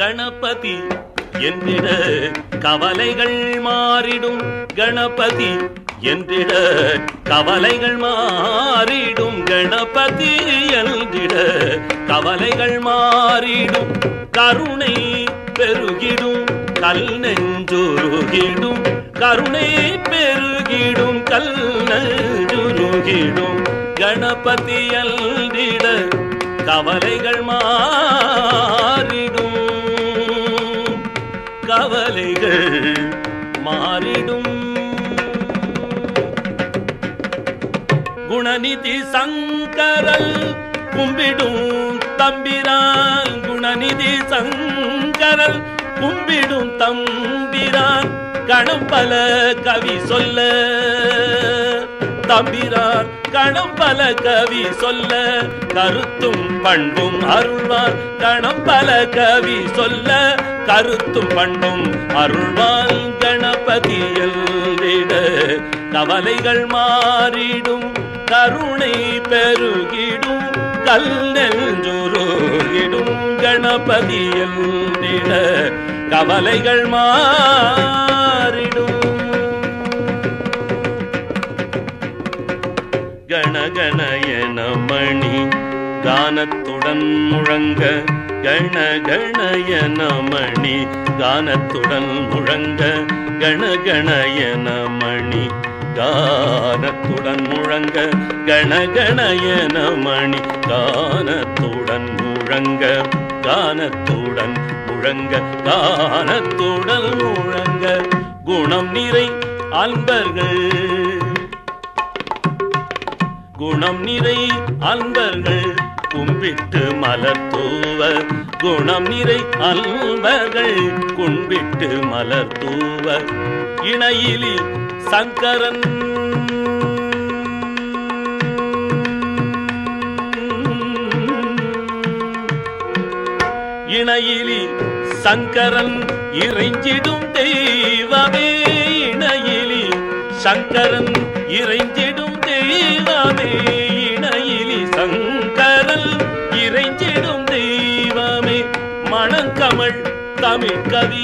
கணபதி என்றிட கவலைகள் மாறிடும் கணபதி என்றிட கவலைகள் மாறிடும் கணபதி என்றிட கவலைகள் மாறிடும் கருணை பெருகிடும் கல் நெஞ்சுருகிடும் கருணை பெருகிடும் கல் நெஞ்சுருகிடும் கணபதி என்றிட கவலைகள் மாறிடும் கவலைகள் மாறிடும் குணநிதி சங்கரல் கும்பிடும் தம்பிரான் குணநிதி சங்கரல் கும்பிடும் தம்பிரான் கணம் பல கவி சொல்ல தம்பிரான் கணம் பல கவி சொல்ல கருத்தும் பண்பும் அருள்வார் கணம் பல கவி சொல்ல கருத்தும் பண்பும் அருள்வான் கணபதி எல்லிட கவலைகள் மாறிடும் கருணை பெருகிடும் கல் நெஞ்சுருகிடும் கணபதி எல்லிட கவலைகள் மாறிடும் கணகணயன மணி கானத்துடன் முழங்க கணகணயன மணி கானத்துடன் முழங்க கணகணயன மணி கானத்துடன் முழங்க கணகணயன மணி கானத்துடன் முழங்க கானத்துடன் முழங்க கானத்துடன் முழங்க குணம் நிறை அன்பர்கள் குணம் நிறை அன்பர்கள் கும்பிட்டு மலர் தூவ குணம் நிறை அன்பர்கள் கும்பிட்டு மலர் தூவ இணையிலி சங்கரன் இணையிலி சங்கரன் இறைஞ்சிடும் தெய்வமே இணையிலி சங்கரன் இறைஞ்சிடும் தெய்வமே இணையிலி சங்கரன் இறைஞ்சிடும் தெய்வமே மணங்கமள் தமிழ் கவி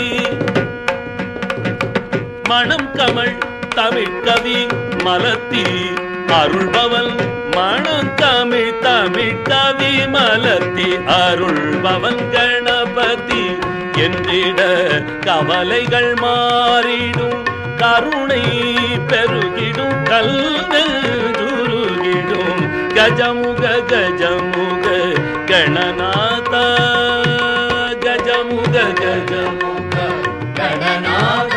மணம் கமள் தமிழ் கவி மலத்தி அருள்பவன் மணம் தமிழ் தமிழ் கவி மலத்தி அருள்பவன் கணபதி என்றிட கவலைகள் மாறிடும் கருணை பெருகிடும் கல்லுருகிடும் கஜமுக கஜமுக கணநாத கஜமுக கஜமுக ಗಣನಾಥ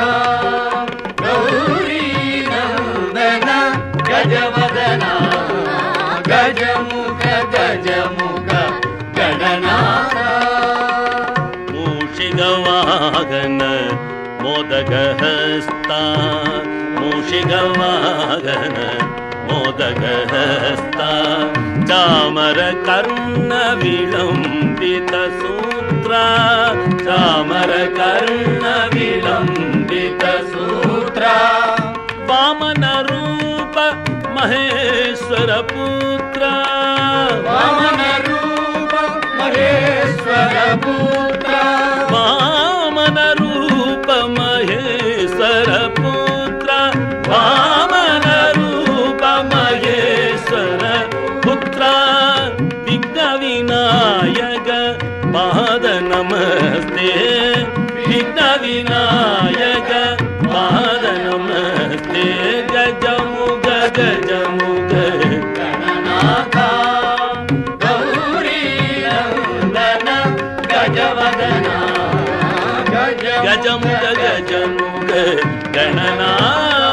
ಗೌರಿ ನಂದನ ಗಜವದನ ಗಜಮುಖ ಗಜಮುಖ ಗಣನಾಥ ಮೂಷಿಗವಾಗನ ಮೋದಗಹಸ್ತ ಮೂಷಿಗವಾಗನ ಮೋದಗಹಸ್ತ ಚಾಮರ ಕರ್ಣ ವಿಳಂಬಿತ ಸೂತ್ರ ಚಾಮರ ಕರ್ಣ ವಿಳಂಬಿತ ಸೂತ್ರ ವಾಮನ ರೂಪ ಮಹೇಶ್ವರ ಪುತ್ರ ವಾಮನ ರೂಪ ಮಹೇಶ್ವರ ಪುತ್ರ ವಾಮನ ರೂಪ ಮಹೇಶ್ವರ ಪುತ್ರ ವಾಮನ ರೂಪ ಮಹೇಶ್ವರ ಪುತ್ರ ವಿಘ್ನ ವಿನಾಯಕ ಪಾದ ನಮಸ್ತೆ ವಿಘ್ನ ವಿನಾಯಕ ಪಾದ ನಮಸ್ತೆ ಗಜಮುಗ ಗಜಮುಗ ಗಣನಾಥ ಗೌರಿ ನಂದನ ಗಜವದನ ಗಜಮುಗ ಗಜಮುಗ ಗಣನಾ